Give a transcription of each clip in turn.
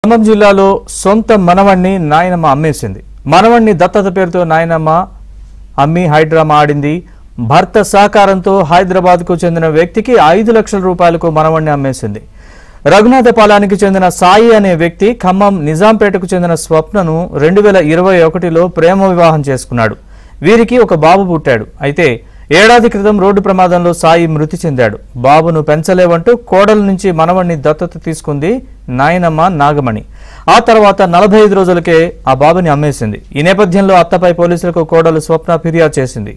ఖమ్మం జిల్లాలో సొంత మనవణ్ణి నాయనమ్మ అమ్మేసింది మనవణ్ణి దత్తత పేరుతో నాయనమ్మ అమ్మి హైడ్రామా ఆడింది భర్త సహకారంతో హైదరాబాద్కు చెందిన వ్యక్తికి ఐదు లక్షల రూపాయలకు మనవణ్ణి అమ్మేసింది రఘునాథపాలానికి చెందిన సాయి అనే వ్యక్తి ఖమ్మం నిజాంపేటకు చెందిన స్వప్నను రెండు వేల ఇరవై ఒకటిలో ప్రేమ వివాహం చేసుకున్నాడు వీరికి ఒక బాబు పుట్టాడు అయితే ఏడాది క్రితం రోడ్డు ప్రమాదంలో సాయి మృతి చెందాడు బాబును పెంచలేవంటూ కోడల నుంచి మనవణ్ణి దత్తత తీసుకుంది నాయనమ్మ నాగమణి ఆ తర్వాత నలభై ఐదు రోజులకే ఆ బాబుని అమ్మేసింది ఈ నేపథ్యంలో అత్తపై పోలీసులకు కోడలు స్వప్న ఫిర్యాదు చేసింది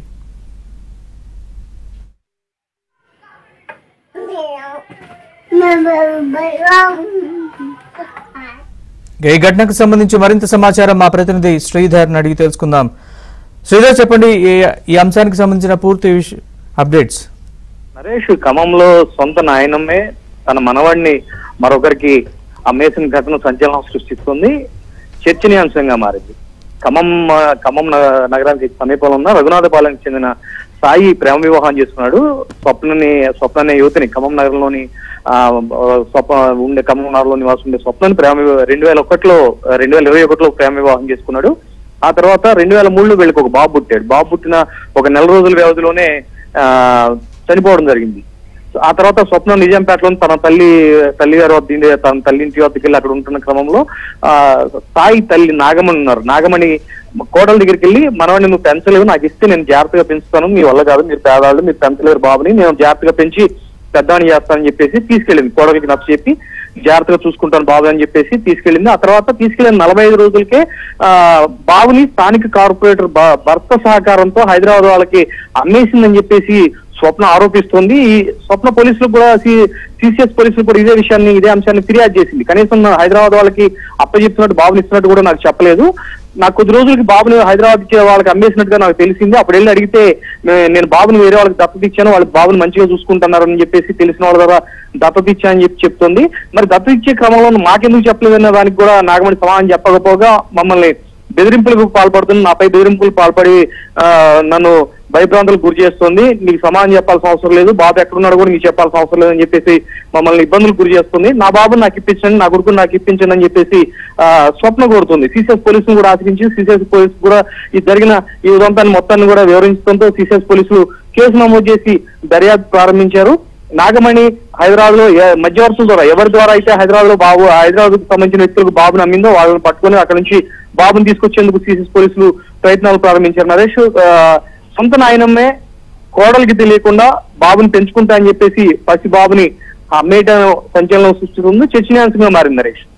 ఈ ఘటనకు సంబంధించి మరింత సమాచారం మా ప్రతినిధి శ్రీధర్ అడిగి తెలుసుకుందాం శ్రీధర్ చెప్పండి ఈ- ఈ అంశానికి సంబంధించిన పూర్తి విష- అప్డేట్స్ నరేష్ ఖమ్మంలో సొంత నాయనమ్మే తన మనవాడిని మరొకరికి అమ్మేసిన ఘటన సంచలనం సృష్టిస్తుంది చర్చనీయాంశంగా మారింది ఖమ్మం ఆ, ఖమ్మం న- నగరానికి సమీపంలో ఉన్న రఘునాథపాలెంకి చెందిన సాయి ప్రేమ వివాహం చేసుకున్నాడు స్వప్నని స్వప్న అనే యువతిని ఖమ్మం నగరంలోని ఆ, స్వప్న ఉండే ఖమ్మం నగరంలో నివాసం ఉండే స్వప్నని ప్రేమ వివా- రెండు వేల ఒకటిలో రెండు వేల ఇరవై ఒకటిలో ప్రేమ వివాహం చేసుకున్నాడు ఆ తర్వాత రెండు వేల మూడులో వీళ్ళకి ఒక బాబు పుట్టాడు బాబు పుట్టిన ఒక నెల రోజుల వ్యవధిలోనే ఆ, చనిపోవడం జరిగింది ఆ తర్వాత స్వప్న నిజాంపేటలో తన తల్లి తల్లి గారు వద్ద ఇంటి- తన తల్లి ఇంటి వద్దకు వెళ్ళి అక్కడ ఉంటున్న క్రమంలో ఆ సాయి తల్లి నాగమణి ఉన్నారు నాగమణి కోడల దగ్గరికి వెళ్ళి మనవాడిని నువ్వు పెంచలేవు నాకు ఇస్తే నేను జాగ్రత్తగా పెంచుతాను మీ వల్ల కాదు మీరు పేదవాళ్ళు మీరు పెంచలేరు బాబుని నేను జాగ్రత్తగా పెంచి పెద్దవాడిని చేస్తానని చెప్పేసి తీసుకెళ్ళింది కోడలికి నచ్చ చెప్పి జాగ్రత్తగా చూసుకుంటాను బాబు అని చెప్పేసి తీసుకెళ్ళింది ఆ తర్వాత తీసుకెళ్లిన నలభై ఐదు రోజులకే ఆ బాబుని స్థానిక కార్పొరేటర్ భ- భర్త సహకారంతో హైదరాబాద్ వాళ్ళకి అమ్మేసిందని చెప్పేసి స్వప్న ఆరోపిస్తోంది ఈ స్వప్న పోలీసులు కూడా సిసిఎస్ పోలీసులు కూడా ఇదే విషయాన్ని ఇదే అంశాన్ని ఫిర్యాదు చేసింది కనీసం నా హైదరాబాద్ వాళ్ళకి అప్పచెప్తున్నట్టు బాబుని ఇస్తున్నట్టు కూడా నాకు చెప్పలేదు నాకు కొద్ది రోజులకి బాబుని హైదరాబాద్ ఇచ్చే వాళ్ళకి అమ్మేసినట్టుగా నాకు తెలిసింది అప్పుడు వెళ్ళి అడిగితే నే- నేను బాబుని వేరే వాళ్ళకి దత్తత ఇచ్చాను వాళ్ళకి బాబుని మంచిగా చూసుకుంటున్నారని చెప్పేసి తెలిసిన వాళ్ళ ద్వారా దత్తత ఇచ్చానని చెప్పి చెప్తుంది మరి దత్తత ఇచ్చే క్రమంలో మాకెందుకు చెప్పలేదన్న దానికి కూడా నాగమణి సమాధానం చెప్పకపోగా మమ్మల్ని బెదిరింపులకు పాల్పడుతుంది నాపై బెదిరింపులు పాల్పడి ఆ, నన్ను భయభ్రాంతులకు గురి చేస్తుంది నీకు సమాధానం చెప్పాల్సిన అవసరం లేదు బాబు ఎక్కడున్నాడు కూడా నీకు చెప్పాల్సిన అవసరం లేదని చెప్పేసి మమ్మల్ని ఇబ్బందులకు గురి చేస్తుంది నా బాబుని నాకు ఇప్పించండి నా కొడుకుని నాకు ఇప్పించండి అని చెప్పేసి ఆ, స్వప్న కోరుతుంది సిసిఎస్ పోలీసులు కూడా ఆశ్రయించి సిసిఎస్ పోలీసు కూడా ఈ జరిగిన ఈ ఉదంతాన్ని మొత్తాన్ని కూడా వివరించడంతో సిసిఎస్ పోలీసులు కేసు నమోదు చేసి దర్యాప్తు ప్రారంభించారు నాగమణి హైదరాబాద్ లో ఏ- మధ్యవర్తుల ద్వారా ఎవరి ద్వారా అయితే హైదరాబాద్ లో బాబు హైదరాబాద్ కు సంబంధించిన వ్యక్తులకు బాబుని అమ్మిందో వాళ్ళని పట్టుకొని అక్కడ నుంచి బాబుని తీసుకొచ్చేందుకు సిసిఎస్ పోలీసులు ప్రయత్నాలు ప్రారంభించారు నరేష్ ఆ, సొంత నాయనమ్మే కోడలికి తెలియకుండా బాబుని పెంచుకుంటా అని చెప్పేసి పసి బాబుని అమ్మేయటం సంచలనం సృష్టిస్తుంది చర్చనీయాంశంగా మారింది నరేష్